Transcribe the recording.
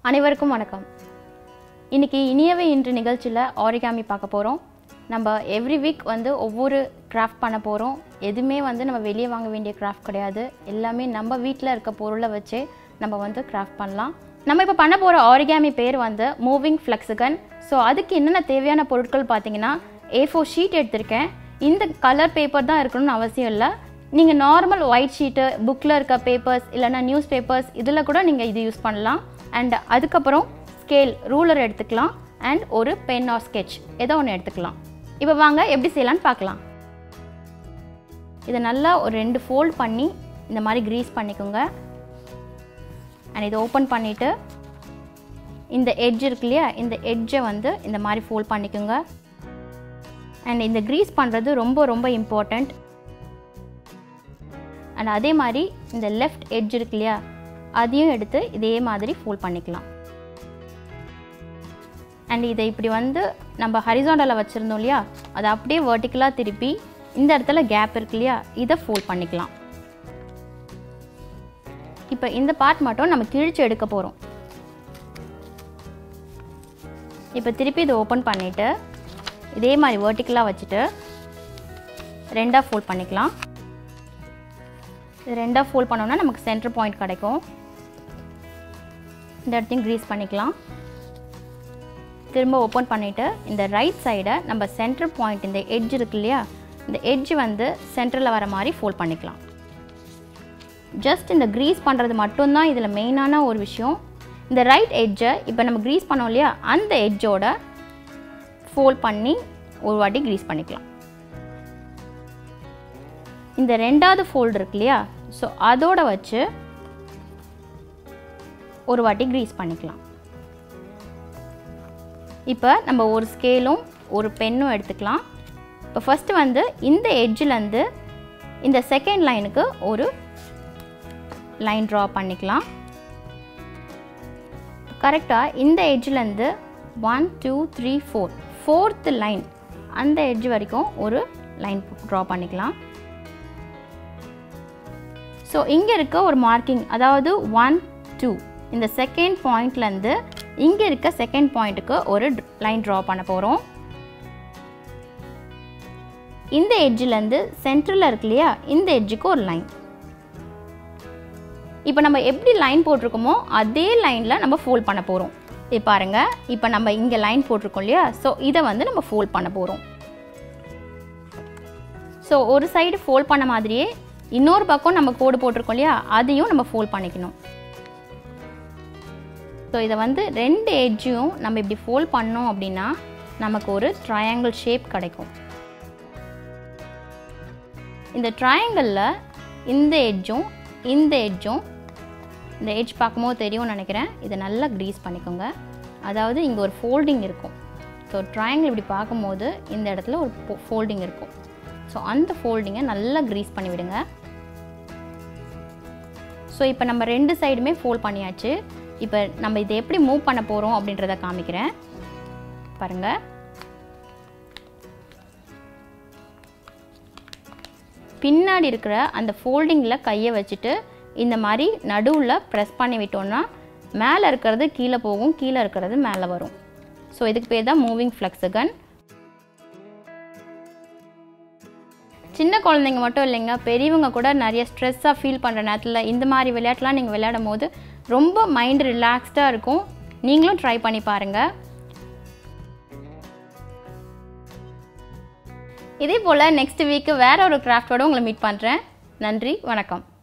அனைவருக்கும் வணக்கம் இன்னைக்கு இனியவே இன்று நிகழ்ச்சியில் ஆரிகாமி பார்க்க போகிறோம் நம்ம எவ்ரி வீக் வந்து ஒவ்வொரு கிராஃப்ட் பண்ண போகிறோம் எதுவுமே வந்து நம்ம வெளியே வாங்க வேண்டிய கிராஃப்ட் கிடையாது எல்லாமே நம்ம வீட்டில் இருக்க பொருளை வச்சே நம்ம வந்து கிராஃப்ட் பண்ணலாம் நம்ம இப்போ பண்ண போகிற ஆரிகாமி பேர் வந்து மூவிங் ஃப்ளெக்ஸிகன் ஸோ அதுக்கு என்னென்ன தேவையான பொருட்கள் பார்த்தீங்கன்னா ஏ ஃபோர் ஷீட் எடுத்திருக்கேன் இந்த கலர் பேப்பர் தான் இருக்கணும்னு அவசியம் இல்லை நீங்கள் நார்மல் ஒயிட் ஷீட்டு புக்கில் இருக்க பேப்பர்ஸ் இல்லைன்னா நியூஸ் பேப்பர்ஸ் இதில் கூட நீங்கள் இது யூஸ் பண்ணலாம் அண்ட் அதுக்கப்புறம் ஸ்கேல் ரூலர் எடுத்துக்கலாம் அண்ட் ஒரு பென் ஆர் ஸ்கெட்ச் ஏதோ ஒன்று எடுத்துக்கலாம் இப்போ வாங்க எப்படி செய்யலான்னு பார்க்கலாம் இதை நல்லா ஒரு ரெண்டு ஃபோல்ட் பண்ணி இந்த மாதிரி க்ரீஸ் பண்ணிக்கோங்க அண்ட் இதை ஓப்பன் பண்ணிவிட்டு இந்த எட்ஜ் இருக்கு இல்லையா இந்த எட்ஜை வந்து இந்த மாதிரி ஃபோல்ட் பண்ணிக்கோங்க அண்ட் இந்த க்ரீஸ் பண்ணுறது ரொம்ப ரொம்ப இம்பார்ட்டண்ட் அண்ட் அதே மாதிரி இந்த லெஃப்ட் எட்ஜ் இருக்கு இல்லையா அதையும் எடுத்து இதே மாதிரி ஃபோல்ட் பண்ணிக்கலாம் அண்ட் இதை இப்படி வந்து நம்ம ஹரிசாண்டலில் வச்சுருந்தோம் இல்லையா அதை அப்படியே வேர்ட்டிக்கலாக திருப்பி இந்த இடத்துல கேப் இருக்கு இல்லையா இதை ஃபோல்ட் பண்ணிக்கலாம் இப்போ இந்த பார்ட் மட்டும் நம்ம கிழிச்சு எடுக்க போகிறோம் இப்போ திருப்பி இதை ஓப்பன் பண்ணிவிட்டு இதே மாதிரி வேர்ட்டிக்கலாக வச்சுட்டு ரெண்டாக ஃபோல்ட் பண்ணிக்கலாம் இது ரெண்டாக ஃபோல்ட் பண்ணோம்னா நமக்கு சென்டர் பாயிண்ட் கிடைக்கும் இந்த இடத்தையும் க்ரீஸ் பண்ணிக்கலாம் திரும்ப ஓப்பன் பண்ணிவிட்டு இந்த ரைட் சைடை நம்ம சென்டர் பாயிண்ட் இந்த எட்ஜ் இருக்கு இல்லையா இந்த எட்ஜ் வந்து சென்டரில் வர மாதிரி ஃபோல்ட் பண்ணிக்கலாம் ஜஸ்ட் இந்த க்ரீஸ் பண்ணுறது மட்டும்தான் இதில் மெயினான ஒரு விஷயம் இந்த ரைட் எட்ஜை இப்போ நம்ம க்ரீஸ் பண்ணோம் இல்லையா அந்த எட்ஜோட ஃபோல்ட் பண்ணி ஒரு வாட்டி க்ரீஸ் பண்ணிக்கலாம் இந்த ரெண்டாவது ஃபோல்டு இருக்கு இல்லையா ஸோ அதோட வச்சு ஒரு வாட்டி க்ரீஸ் பண்ணிக்கலாம் இப்போ நம்ம ஒரு ஸ்கேலும் ஒரு பென்னும் எடுத்துக்கலாம் இப்போ ஃபஸ்ட்டு வந்து இந்த எட்ஜிலேருந்து இந்த செகண்ட் லைனுக்கு ஒரு லைன் ட்ரா பண்ணிக்கலாம் கரெக்டாக இந்த எட்ஜிலேருந்து one two three four fourth line அந்த எட்ஜ் வரைக்கும் ஒரு லைன் ட்ரா பண்ணிக்கலாம் ஸோ இங்கே இருக்க ஒரு மார்க்கிங் அதாவது ஒன் டூ இந்த செகண்ட் பாயிண்ட்லேருந்து இங்கே இருக்க செகண்ட் பாயிண்ட்டுக்கு ஒரு லைன் ட்ரா பண்ண போகிறோம் இந்த எட்ஜிலேருந்து சென்டரில் இருக்கு இல்லையா இந்த எட்ஜுக்கு ஒரு லைன் இப்போ நம்ம எப்படி லைன் போட்டிருக்கோமோ அதே லைனில் நம்ம ஃபோல்ட் பண்ண போகிறோம் இப்போ பாருங்கள் இப்போ நம்ம இங்கே லைன் போட்டிருக்கோம் இல்லையா ஸோ இதை வந்து நம்ம ஃபோல்ட் பண்ண போகிறோம் ஸோ ஒரு சைடு ஃபோல்ட் பண்ண மாதிரியே இன்னொரு பக்கம் நம்ம கோடு போட்டிருக்கோம் இல்லையா அதையும் நம்ம ஃபோல்ட் பண்ணிக்கணும் ஸோ இதை வந்து ரெண்டு எட்ஜையும் நம்ம இப்படி ஃபோல்ட் பண்ணோம் அப்படின்னா நமக்கு ஒரு ட்ரையாங்கிள் ஷேப் கிடைக்கும் இந்த ட்ரையாங்கிளில் இந்த எட்ஜும் இந்த எட்ஜும் இந்த எட்ஜ் பார்க்கும்போது தெரியும்னு நினைக்கிறேன் இதை நல்லா க்ரீஸ் பண்ணிக்கோங்க அதாவது இங்கே ஒரு ஃபோல்டிங் இருக்கும் ஸோ ட்ரையாங்கிள் இப்படி பார்க்கும்போது இந்த இடத்துல ஒரு ஃபோல்டிங் இருக்கும் ஸோ அந்த ஃபோல்டிங்கை நல்லா க்ரீஸ் பண்ணி விடுங்க ஸோ இப்போ நம்ம ரெண்டு சைடுமே ஃபோல்ட் பண்ணியாச்சு இப்போ நம்ம இதை எப்படி மூவ் பண்ண போகிறோம் அப்படின்றத காமிக்கிறேன் பாருங்கள் பின்னாடி இருக்கிற அந்த ஃபோல்டிங்கில் கையை வச்சுட்டு இந்த மாதிரி நடுவில் ப்ரெஸ் பண்ணி விட்டோம்னா மேலே இருக்கிறது கீழே போகும் கீழே இருக்கிறது மேலே வரும் ஸோ இதுக்கு பேர் தான் மூவிங் ஃப்ளெக்ஸகன் சின்ன குழந்தைங்க மட்டும் இல்லைங்க பெரியவங்க கூட நிறைய ஸ்ட்ரெஸ்ஸாக ஃபீல் பண்ணுற நேரத்தில் இந்த மாதிரி விளையாட்டுலாம் நீங்கள் விளையாடும் போது ரொம்ப மைண்ட் ரிலாக்ஸ்டாக இருக்கும் நீங்களும் ட்ரை பண்ணி பாருங்கள் இதே போல் நெக்ஸ்ட் வீக்கு வேற ஒரு கிராஃப்டோட உங்களை மீட் பண்ணுறேன் நன்றி வணக்கம்